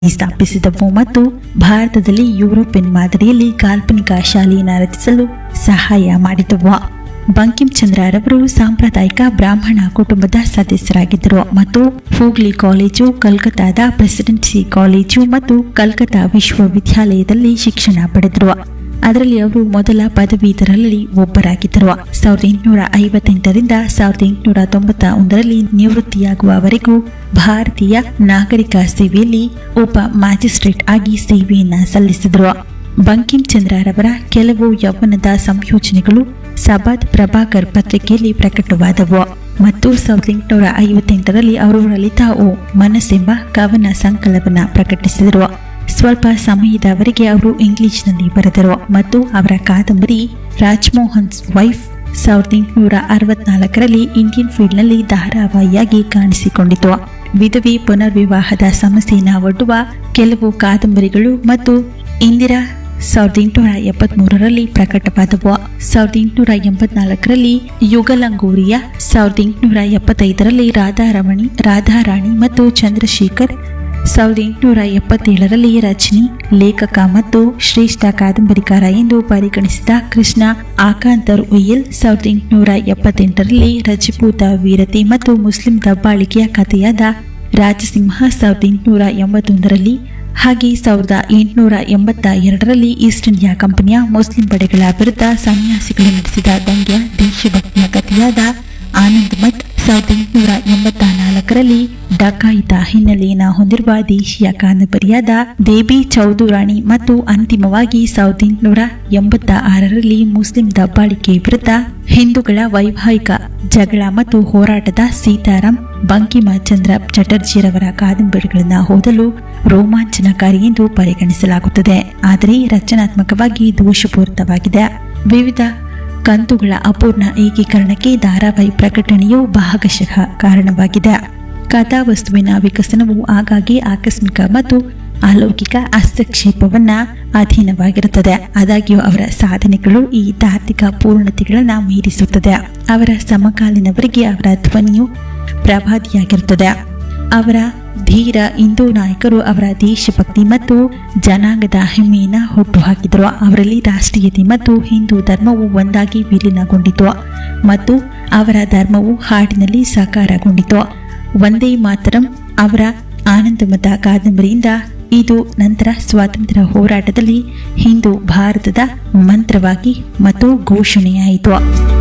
ಸ್ಥಾಪಿಸಿದವು ಮತ್ತು ಭಾರತದಲ್ಲಿ ಯುರೋಪಿಯನ್ ಮಾದರಿಯಲ್ಲಿ ಕಾಲ್ಪನಿಕ ಶಾಲೆಯನ್ನು ರಚಿಸಲು ಸಹಾಯ ಮಾಡಿದವು ಬಂಕಿಂ ಚಂದ್ರರವರು ಸಾಂಪ್ರದಾಯಿಕ ಬ್ರಾಹ್ಮಣ ಕುಟುಂಬದ ಸದಸ್ಯರಾಗಿದ್ದರು ಮತ್ತು ಹೂಗ್ಲಿ ಕಾಲೇಜು ಕಲ್ಕತ್ತಾದ ಪ್ರೆಸಿಡೆನ್ಸಿ ಕಾಲೇಜು ಮತ್ತು ಕಲ್ಕತ್ತಾ ವಿಶ್ವವಿದ್ಯಾಲಯದಲ್ಲಿ ಶಿಕ್ಷಣ ಪಡೆದರು ಅದರಲ್ಲಿ ಅವರು ಮೊದಲ ಪದವೀಧರಲ್ಲಿ ಒಬ್ಬರಾಗಿದ್ದರು ಸಾವಿರದ ಎಂಟುನೂರ ಐವತ್ತೆಂಟರಿಂದ ಸಾವಿರದ ಎಂಟುನೂರ ತೊಂಬತ್ತ ಒಂದರಲ್ಲಿ ನಿವೃತ್ತಿಯಾಗುವವರೆಗೂ ಭಾರತೀಯ ನಾಗರಿಕ ಸೇವೆಯಲ್ಲಿ ಒಬ್ಬ ಮ್ಯಾಜಿಸ್ಟ್ರೇಟ್ ಆಗಿ ಸೇವೆಯನ್ನ ಸಲ್ಲಿಸಿದರು ಬಂಕಿಂ ಚಂದ್ರರವರ ಕೆಲವು ಯೌವನದ ಸಂಯೋಜನೆಗಳು ಸಬಾದ್ ಪ್ರಭಾಕರ್ ಪತ್ರಿಕೆಯಲ್ಲಿ ಪ್ರಕಟವಾದವು ಮತ್ತು ಸಾವಿರದ ಎಂಟುನೂರ ಐವತ್ತೆಂಟರಲ್ಲಿ ಅವರು ಲಲಿತಾ ಓ ಮನಸ್ಸೆಂಬ ಕವನ ಸಂಕಲನವನ್ನ ಪ್ರಕಟಿಸಿದರು ಸ್ವಲ್ಪ ಸಮಯದವರೆಗೆ ಅವರು ಇಂಗ್ಲಿಷ್ನಲ್ಲಿ ಬರೆದರು ಮತ್ತು ಅವರ ಕಾದಂಬರಿ ರಾಜ್ಮೋಹನ್ಸ್ ವೈಫ್ ಸಾವಿರದ ಎಂಟುನೂರ ಅರವತ್ನಾಲ್ಕರಲ್ಲಿ ಇಂಡಿಯನ್ ಫೀಲ್ಡ್ನಲ್ಲಿ ಧಾರಾವಾಹಿಯಾಗಿ ಕಾಣಿಸಿಕೊಂಡಿತು ವಿಧವೆ ಪುನರ್ವಿವಾಹದ ಸಮಸ್ಯೆಯನ್ನು ಒಡ್ಡುವ ಕೆಲವು ಕಾದಂಬರಿಗಳು ಮತ್ತು ಇಂದಿರಾ ಸಾವಿರದ ಎಂಟುನೂರ ಎಪ್ಪತ್ಮೂರರಲ್ಲಿ ಪ್ರಕಟವಾದವು ಸಾವಿರದ ಎಂಟುನೂರ ಎಂಬತ್ನಾಲ್ಕರಲ್ಲಿ ಯುಗಲಂಗೂರಿಯ ಸಾವಿರದ ಎಂಟುನೂರ ಎಪ್ಪತ್ತೈದರಲ್ಲಿ ರಾಧಾರಮಣಿ ರಾಧಾರಾಣಿ ಮತ್ತು ಚಂದ್ರಶೇಖರ್ ಸಾವಿರದ ಎಂಟುನೂರ ಎಪ್ಪತ್ತೇಳರಲ್ಲಿ ರಜನಿ ಲೇಖಕ ಮತ್ತು ಶ್ರೇಷ್ಠ ಕಾದಂಬರಿಕಾರ ಎಂದು ಪರಿಗಣಿಸಿದ ಕೃಷ್ಣ ಆಕಾಂತರ್ ಉಯ್ಯಲ್ ಸಾವಿರದ ಎಂಟುನೂರ ಎಪ್ಪತ್ತೆಂಟರಲ್ಲಿ ರಜಪೂತ ವೀರತೆ ಮತ್ತು ಮುಸ್ಲಿಂ ದಬ್ಬಾಳಿಕೆಯ ಕಥೆಯಾದ ರಾಜಸಿಂಹ ಸಾವಿರದ ಎಂಟುನೂರ ಎಂಬತ್ತೊಂದರಲ್ಲಿ ಹಾಗೆ ಸಾವಿರದ ಎಂಟುನೂರ ಎಂಬತ್ತ ಎರಡರಲ್ಲಿ ಈಸ್ಟ್ ಇಂಡಿಯಾ ಕಂಪನಿಯ ಮುಸ್ಲಿಂ ಪಡೆಗಳ ವಿರುದ್ಧ ಸನ್ಯಾಸಿಗಳು ನಡೆಸಿದ ದಂಗೆಯ ದೇಶಭಕ್ತಿಯ ಕಥೆಯಾದ ಆನಂದ್ ಮಠ್ ಸಾವಿರದ ಎಂಟುನೂರ ಎಂಬತ್ತ ನಾಲ್ಕರಲ್ಲಿ ಡಕಾಯಿತ ಹಿನ್ನೆಲೆಯನ್ನು ಹೊಂದಿರುವ ದೇಶೀಯ ಕಾದಂಬರಿಯಾದ ದೇಬಿ ಚೌಧುರಾಣಿ ಮತ್ತು ಅಂತಿಮವಾಗಿ ಸಾವಿರದ ಎಂಟುನೂರ ಎಂಬತ್ತ ಆರರಲ್ಲಿ ಮುಸ್ಲಿಂ ದಬ್ಬಾಳಿಕೆ ವಿರುದ್ಧ ಹಿಂದೂಗಳ ವೈವಾಹಿಕ ಜಗಳ ಮತ್ತು ಹೋರಾಟದ ಸೀತಾರಾಮ್ ಬಂಕಿಮಚಂದ್ರ ಚಟರ್ಜಿರವರ ಕಾದಂಬರಿಗಳನ್ನು ಓದಲು ರೋಮಾಂಚನಕಾರಿ ಎಂದು ಪರಿಗಣಿಸಲಾಗುತ್ತದೆ ಆದರೆ ರಚನಾತ್ಮಕವಾಗಿ ದೋಷಪೂರಿತವಾಗಿದೆ ವಿವಿಧ ಕಂತುಗಳ ಅಪೂರ್ಣ ಏಕೀಕರಣಕ್ಕೆ ಧಾರಾವಾಹಿ ಪ್ರಕಟಣೆಯು ಭಾಗಶಃ ಕಾರಣವಾಗಿದೆ ಕಥಾವಸ್ತುವಿನ ವಿಕಸನವು ಆಗಾಗ್ಗೆ ಆಕಸ್ಮಿಕ ಮತ್ತು ಅಲೌಕಿಕ ಹಸ್ತಕ್ಷೇಪವನ್ನ ಅಧೀನವಾಗಿರುತ್ತದೆ ಆದಾಗ್ಯೂ ಅವರ ಸಾಧನೆಗಳು ಈ ತಾರ್ಕಿಕ ಪೂರ್ಣತೆಗಳನ್ನು ಮೀರಿಸುತ್ತದೆ ಅವರ ಸಮಕಾಲೀನವರಿಗೆ ಅವರ ಧ್ವನಿಯು ಪ್ರಭಾದಿಯಾಗಿರುತ್ತದೆ ಅವರ ಧೀರ ಹಿಂದೂ ನಾಯಕರು ಅವರ ದೇಶಭಕ್ತಿ ಮತ್ತು ಜನಾಂಗದ ಹೆಮ್ಮೆಯನ್ನ ಹುಟ್ಟುಹಾಕಿದರು ಅವರಲ್ಲಿ ರಾಷ್ಟ್ರೀಯತೆ ಮತ್ತು ಹಿಂದೂ ಧರ್ಮವು ಒಂದಾಗಿ ವಿಲೀನಗೊಂಡಿತು ಮತ್ತು ಅವರ ಧರ್ಮವು ಹಾಡಿನಲ್ಲಿ ಸಾಕಾರಗೊಂಡಿತು ಒಂದೇ ಮಾತರಂ ಅವರ ಆನಂದಮತ ಕಾದಂಬರಿಯಿಂದ ಇದು ನಂತರ ಸ್ವಾತಂತ್ರ್ಯ ಹೋರಾಟದಲ್ಲಿ ಹಿಂದೂ ಭಾರತದ ಮಂತ್ರವಾಗಿ ಮತ್ತು ಘೋಷಣೆಯಾಯಿತು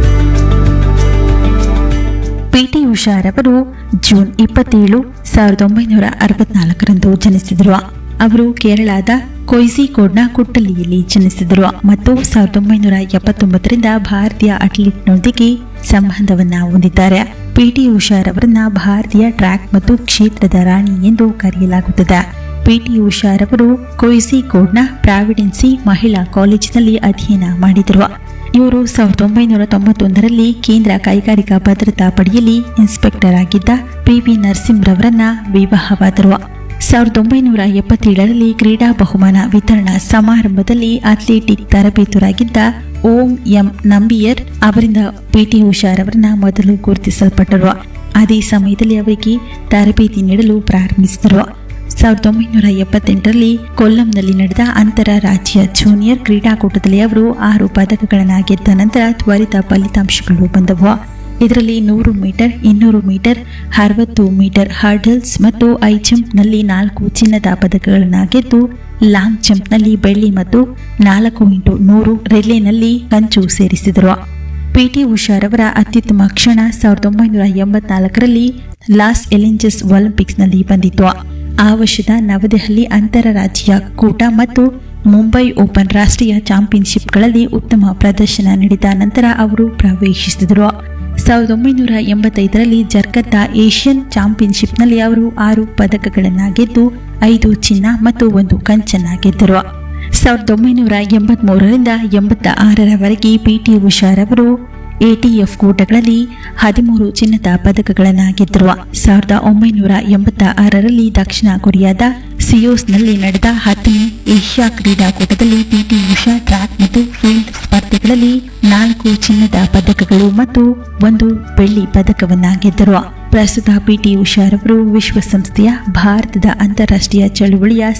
ಪಿಟಿ ಉಷಾರವರು ಜೂನ್ ಇಪ್ಪತ್ತೇಳು ಸಾವಿರದ ಒಂಬೈನೂರ ಅರವತ್ನಾಲ್ಕರಂದು ಜನಿಸಿದರು ಅವರು ಕೇರಳದ ಕೊಯ್ಸಿಕೋಡ್ನ ಕುಟ್ಟಲಿಯಲ್ಲಿ ಜನಿಸಿದರು ಮತ್ತು ಸಾವಿರದ ಒಂಬೈನೂರ ಎಪ್ಪತ್ತೊಂಬತ್ತರಿಂದ ಭಾರತೀಯ ಅಥ್ಲೀಟ್ನೊಂದಿಗೆ ಸಂಬಂಧವನ್ನ ಹೊಂದಿದ್ದಾರೆ ಪಿಟಿ ಉಷಾರವರನ್ನ ಭಾರತೀಯ ಟ್ರ್ಯಾಕ್ ಮತ್ತು ಕ್ಷೇತ್ರದ ರಾಣಿ ಎಂದು ಕರೆಯಲಾಗುತ್ತದೆ ಪಿಟಿ ಉಷಾರವರು ಕೊಯ್ಸಿಕೋಡ್ನ ಪ್ರಾವಿಡೆನ್ಸಿ ಮಹಿಳಾ ಕಾಲೇಜಿನಲ್ಲಿ ಅಧ್ಯಯನ ಮಾಡಿದರು ಇವರು ಸಾವಿರದ ಒಂಬೈನೂರ ತೊಂಬತ್ತೊಂದರಲ್ಲಿ ಕೇಂದ್ರ ಕೈಗಾರಿಕಾ ಭದ್ರತಾ ಪಡೆಯಲ್ಲಿ ಇನ್ಸ್ಪೆಕ್ಟರ್ ಆಗಿದ್ದ ಪಿ ವಿ ನರಸಿಂಹರವರನ್ನ ವಿವಾಹವಾದರು ಸಾವಿರದ ಒಂಬೈನೂರ ಎಪ್ಪತ್ತೇಳರಲ್ಲಿ ಕ್ರೀಡಾ ಬಹುಮಾನ ವಿತರಣಾ ಸಮಾರಂಭದಲ್ಲಿ ಅಥ್ಲೆಟಿಕ್ ತರಬೇತುರಾಗಿದ್ದ ಓಂ ಎಂ ನಂಬಿಯರ್ ಅವರಿಂದ ಪಿಟಿ ಉಷಾರವರನ್ನ ಮೊದಲು ಗುರುತಿಸಲ್ಪಟ್ಟರು ಅದೇ ಸಮಯದಲ್ಲಿ ಅವರಿಗೆ ತರಬೇತಿ ನೀಡಲು ಪ್ರಾರಂಭಿಸಿದರು ಸಾವಿರದ ಒಂಬೈನೂರ ಎಪ್ಪತ್ತೆಂಟರಲ್ಲಿ ಕೊಲ್ಲಂನಲ್ಲಿ ನಡೆದ ಅಂತಾರಾಜ್ಯ ಜೂನಿಯರ್ ಕ್ರೀಡಾಕೂಟದಲ್ಲಿ ಅವರು ಆರು ಪದಕಗಳನ್ನು ಗೆದ್ದ ನಂತರ ತ್ವರಿತ ಫಲಿತಾಂಶಗಳು ಬಂದವು ಇದರಲ್ಲಿ ನೂರು ಮೀಟರ್ ಇನ್ನೂರು ಮೀಟರ್ ಅರವತ್ತು ಮೀಟರ್ ಹರ್ಡಲ್ಸ್ ಮತ್ತು ಐ ಜಂಪ್ನಲ್ಲಿ ನಾಲ್ಕು ಚಿನ್ನದ ಪದಕಗಳನ್ನು ಗೆದ್ದು ಲಾಂಗ್ ಜಂಪ್ನಲ್ಲಿ ಬೆಳ್ಳಿ ಮತ್ತು ನಾಲ್ಕು ಇಂಟು ನೂರು ರಿಲೇನಲ್ಲಿ ಕಂಚು ಸೇರಿಸಿದರು ಪಿಟಿ ಉಷಾರವರ ಅತ್ಯುತ್ತಮ ಕ್ಷಣ ಸಾವಿರದ ಒಂಬೈನೂರ ಎಂಬತ್ನಾಲ್ಕರಲ್ಲಿ ಲಾಸ್ ಎಲಿಂಜಸ್ ಒಲಿಂಪಿಕ್ಸ್ನಲ್ಲಿ ಬಂದಿತ್ತು ಆ ವರ್ಷದ ನವದೆಹಲಿ ಅಂತಾರಾಜ್ಯ ಕೂಟ ಮತ್ತು ಮುಂಬೈ ಓಪನ್ ರಾಷ್ಟ್ರೀಯ ಚಾಂಪಿಯನ್ಶಿಪ್ಗಳಲ್ಲಿ ಉತ್ತಮ ಪ್ರದರ್ಶನ ನೀಡಿದ ನಂತರ ಅವರು ಪ್ರವೇಶಿಸಿದರು ಸಾವಿರದ ಒಂಬೈನೂರ ಎಂಬತ್ತೈದರಲ್ಲಿ ಜರ್ಕತ್ತಾ ಏಷ್ಯನ್ ಚಾಂಪಿಯನ್ಶಿಪ್ನಲ್ಲಿ ಅವರು ಆರು ಪದಕಗಳನ್ನು ಗೆದ್ದು ಐದು ಚಿನ್ನ ಮತ್ತು ಒಂದು ಕಂಚನ್ನ ಗೆದ್ದರು ಸಾವಿರದ ಒಂಬೈನೂರ ಎಂಬತ್ಮೂರರಿಂದ ಎಂಬತ್ತ ಆರರವರೆಗೆ ಪಿಟಿ ಉಷಾರವರು ಎಟಿಎಫ್ ಕೂಟಗಳಲ್ಲಿ ಹದಿಮೂರು ಚಿನ್ನದ ಪದಕಗಳನ್ನು ಗೆದ್ದರು ಸಾವಿರದ ಒಂಬೈನೂರ ಎಂಬತ್ತ ಆರರಲ್ಲಿ ದಕ್ಷಿಣ ಕೊರಿಯಾದ ಸಿಯೋಸ್ನಲ್ಲಿ ನಡೆದ ಹತ್ತನೇ ಏಷ್ಯಾ ಕ್ರೀಡಾಕೂಟದಲ್ಲಿ ಪಿಟಿ ಉಷಾ ಟ್ರ್ಯಾಕ್ ಮತ್ತು ಫೀಲ್ಡ್ ಸ್ಪರ್ಧೆಗಳಲ್ಲಿ ನಾಲ್ಕು ಚಿನ್ನದ ಪದಕಗಳು ಮತ್ತು ಒಂದು ಬೆಳ್ಳಿ ಪದಕವನ್ನ ಗೆದ್ದರು ಪ್ರಸ್ತುತ ಪಿಟಿ ಉಷಾರವರು ವಿಶ್ವಸಂಸ್ಥೆಯ ಭಾರತದ ಅಂತಾರಾಷ್ಟ್ರೀಯ ಚಳುವಳಿಯ